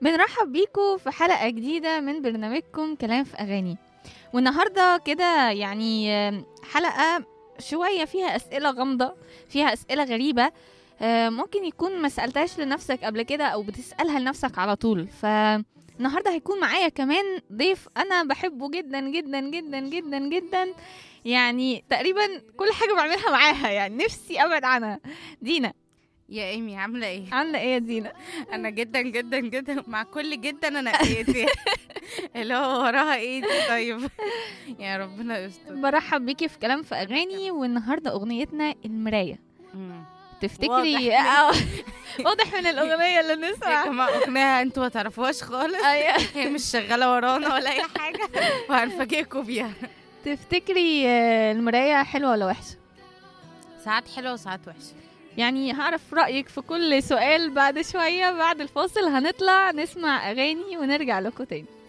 بنرحب بيكم في حلقة جديدة من برنامجكم كلام في أغاني والنهاردة كده يعني آم، حلقة شوية فيها أسئلة غامضة فيها أسئلة غريبة آه، ممكن يكون ما سألتهاش لنفسك قبل كده أو بتسألها لنفسك على طول فالنهاردة هيكون معايا كمان ضيف أنا بحبه جدا جدا جدا جدا جدا يعني تقريبا كل حاجة بعملها معاها يعني نفسي أبعد عنها دينا يا ايمي عامله ايه عاملة إيه يا دينا؟ انا جدا جدا جدا مع كل جدا انا ايدي اللي هو وراها ايه دي طيب يا ربنا يستر برحب بيكي في كلام في اغاني والنهارده اغنيتنا المرايه مم. تفتكري واضح آه، واضح من الاغنيه اللي يا بنسمع جماعه اغنيه انتوا ما تعرفوهاش خالص أيوة. هي مش شغاله ورانا ولا اي حاجه وهنفاجئكم بيها تفتكري آه، المرايه حلوه ولا وحشه ساعات حلوه وساعات وحشه يعني هعرف رايك في كل سؤال بعد شويه بعد الفاصل هنطلع نسمع اغاني ونرجع لكم تاني